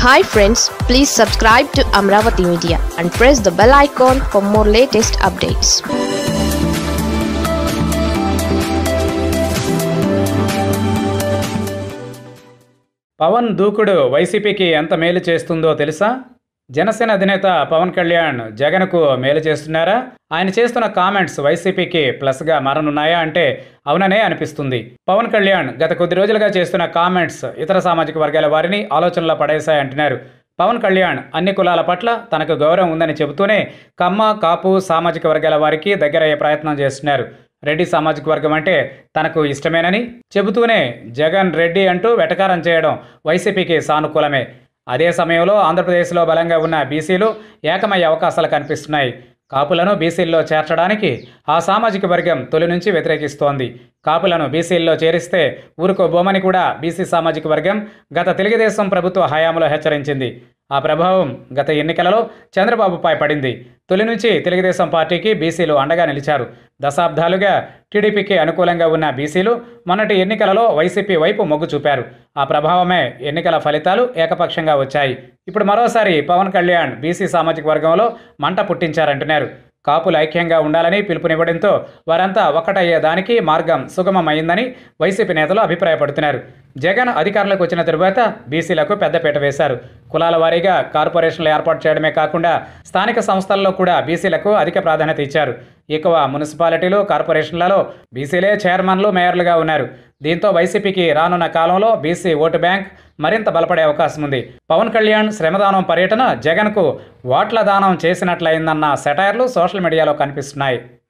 hi friends please subscribe to Amaravati media and press the bell icon for more latest updates Pawan దూకుడు వైసీపీకి ఎంత మేలు చేస్తుందో తెలుసా జనసేన అధినేత పవన్ కళ్యాణ్ జగన్కు మేలు చేస్తున్నారా ఆయన చేస్తున్న కామెంట్స్ వైసీపీకి ప్లస్గా మారనున్నాయా అంటే అవుననే అనిపిస్తుంది పవన్ కళ్యాణ్ గత కొద్ది రోజులుగా చేస్తున్న కామెంట్స్ ఇతర సామాజిక వర్గాల వారిని ఆలోచనలో పడేశాయంటున్నారు పవన్ కళ్యాణ్ అన్ని కులాల పట్ల తనకు గౌరవం ఉందని చెబుతూనే కమ్మ కాపు సామాజిక వర్గాల వారికి దగ్గరయ్యే ప్రయత్నం చేస్తున్నారు రెడ్డి సామాజిక వర్గం అంటే తనకు ఇష్టమేనని చెబుతూనే జగన్ రెడ్డి అంటూ వెటకారం చేయడం వైసీపీకి సానుకూలమే అదే సమయంలో ఆంధ్రప్రదేశ్లో బలంగా ఉన్న బీసీలు ఏకమయ్యే అవకాశాలు కనిపిస్తున్నాయి కాపులను బీసీల్లో చేర్చడానికి ఆ సామాజిక వర్గం తొలి నుంచి వ్యతిరేకిస్తోంది కాపులను బీసీల్లో చేరిస్తే ఊరుకో బొమ్మని కూడా బీసీ సామాజిక వర్గం గత తెలుగుదేశం ప్రభుత్వ హయాంలో హెచ్చరించింది ఆ ప్రభావం గత ఎన్నికలలో చంద్రబాబుపై పడింది తొలి నుంచి తెలుగుదేశం పార్టీకి బీసీలు అండగా నిలిచారు దశాబ్దాలుగా టీడీపీకి అనుకూలంగా ఉన్న బీసీలు మొన్నటి ఎన్నికలలో వైసీపీ వైపు మొగ్గు చూపారు ఆ ప్రభావమే ఎన్నికల ఫలితాలు ఏకపక్షంగా వచ్చాయి ఇప్పుడు మరోసారి పవన్ కళ్యాణ్ బీసీ సామాజిక వర్గంలో మంట పుట్టించారంటున్నారు కాపులు ఐక్యంగా ఉండాలని పిలుపునివ్వడంతో వారంతా ఒక్కటయ్యేదానికి మార్గం సుగమమైందని వైసీపీ నేతలు అభిప్రాయపడుతున్నారు జగన్ అధికారంలోకి వచ్చిన తరువాత బీసీలకు పెద్దపీట వేశారు కులాల వారీగా కార్పొరేషన్లు ఏర్పాటు చేయడమే కాకుండా స్థానిక సంస్థల్లో కూడా బీసీలకు అధిక ప్రాధాన్యత ఇచ్చారు ఎక్కువ మున్సిపాలిటీలు కార్పొరేషన్లలో బీసీలే చైర్మన్లు మేయర్లుగా ఉన్నారు దీంతో వైసీపీకి రానున్న కాలంలో బీసీ ఓటు బ్యాంక్ మరింత బలపడే అవకాశం ఉంది పవన్ కళ్యాణ్ శ్రమదానం పర్యటన జగన్కు ఓట్ల దానం చేసినట్లయిందన్న సెటైర్లు సోషల్ మీడియాలో కనిపిస్తున్నాయి